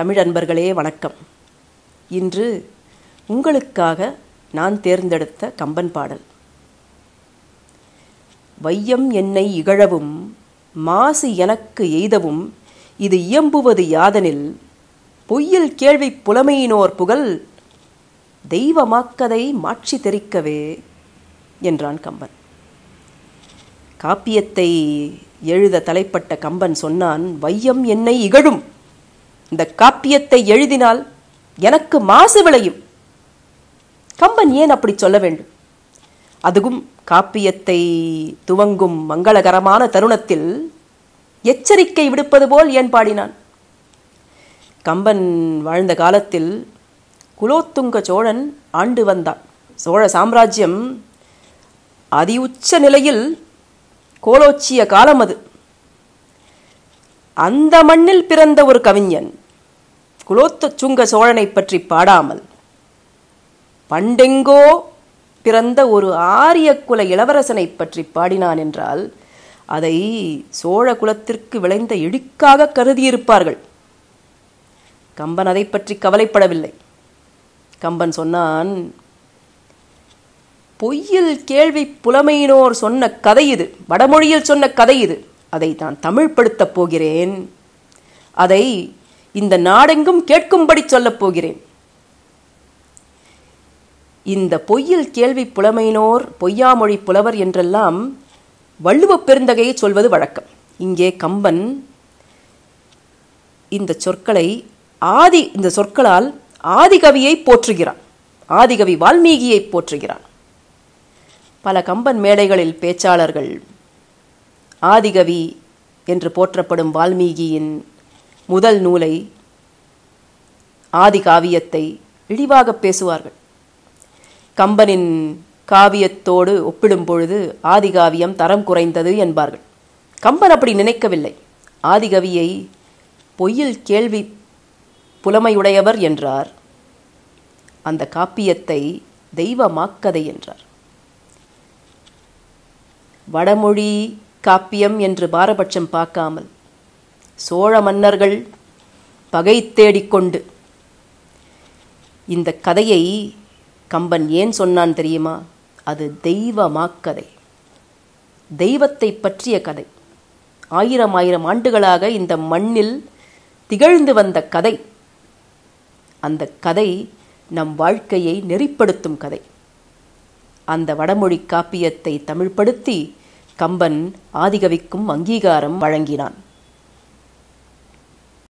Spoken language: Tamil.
தமிழ் அன்பர்களே வணக்கம் இன்று உங்களுக்காக நான் தேர்ந்தெடுத்த கம்பன் பாடல் வையம் என்னை இகழவும் மாசு எனக்கு எய்தவும் இது இயம்புவது யாதனில் பொய்யில் கேள்வி புலமையினோர் புகழ் தெய்வமாக்கதை மாட்சி தெரிக்கவே என்றான் கம்பன் காப்பியத்தை எழுத தலைப்பட்ட கம்பன் சொன்னான் வையம் என்னை இகழும் இந்த காப்பியத்தை எழுதினால் எனக்கு மாசு விளையும் கம்பன் ஏன் அப்படி சொல்ல வேண்டும் அதுவும் காப்பியத்தை துவங்கும் மங்களகரமான தருணத்தில் எச்சரிக்கை விடுப்பது போல் ஏன் பாடினான் கம்பன் வாழ்ந்த காலத்தில் குலோத்துங்க சோழன் ஆண்டு வந்தான் சோழ சாம்ராஜ்யம் அதி உச்ச நிலையில் கோலோச்சிய காலம் அது அந்த மண்ணில் பிறந்த ஒரு கவிஞன் குலோத்து சுங்க சோழனை பற்றி பாடாமல் பண்டெங்கோ பிறந்த ஒரு ஆரிய குல இளவரசனை பற்றி பாடினான் என்றால் அதை சோழ குலத்திற்கு விளைந்த இடுக்காக கருதியிருப்பார்கள் கம்பன் அதை பற்றி கவலைப்படவில்லை கம்பன் சொன்னான் பொய்யில் கேள்வி புலமையினோர் சொன்ன கதை இது வடமொழியில் சொன்ன கதை இது அதை நான் தமிழ்படுத்தப் போகிறேன் அதை இந்த நாடெங்கும் கேட்கும்படி சொல்லப் போகிறேன் இந்த பொய்யில் கேள்வி புலமையினோர் பொய்யாமொழி புலவர் என்றெல்லாம் வள்ளுவப் பெருந்தகையை சொல்வது வழக்கம் இங்கே கம்பன் இந்த சொற்களை ஆதி இந்த சொற்களால் ஆதிகவியை போற்றுகிறான் ஆதிகவி வால்மீகியை போற்றுகிறான் பல கம்பன் மேடைகளில் பேச்சாளர்கள் ஆதிகவி என்று போற்றப்படும் வால்மீகியின் முதல் நூலை ஆதி காவியத்தை இழிவாக பேசுவார்கள் கம்பனின் காவியத்தோடு ஒப்பிடும் பொழுது ஆதிகாவியம் தரம் குறைந்தது என்பார்கள் கம்பன் அப்படி நினைக்கவில்லை ஆதிகவியை பொய்யில் கேள்வி புலமையுடையவர் என்றார் அந்த காப்பியத்தை தெய்வமாக்கதை என்றார் வடமொழி காப்பியம் என்று பாரபட்சம் பார்க்காமல் சோழ மன்னர்கள் பகை தேடிக்கொண்டு இந்த கதையை கம்பன் ஏன் சொன்னான் தெரியுமா அது தெய்வமாக்கதை தெய்வத்தை பற்றிய கதை ஆயிரம் ஆயிரம் ஆண்டுகளாக இந்த மண்ணில் திகழ்ந்து வந்த கதை அந்த கதை நம் வாழ்க்கையை நெறிப்படுத்தும் கதை அந்த வடமொழி காப்பியத்தை தமிழ்படுத்தி கம்பன் ஆதிகவிக்கும் அங்கீகாரம் வழங்கினான்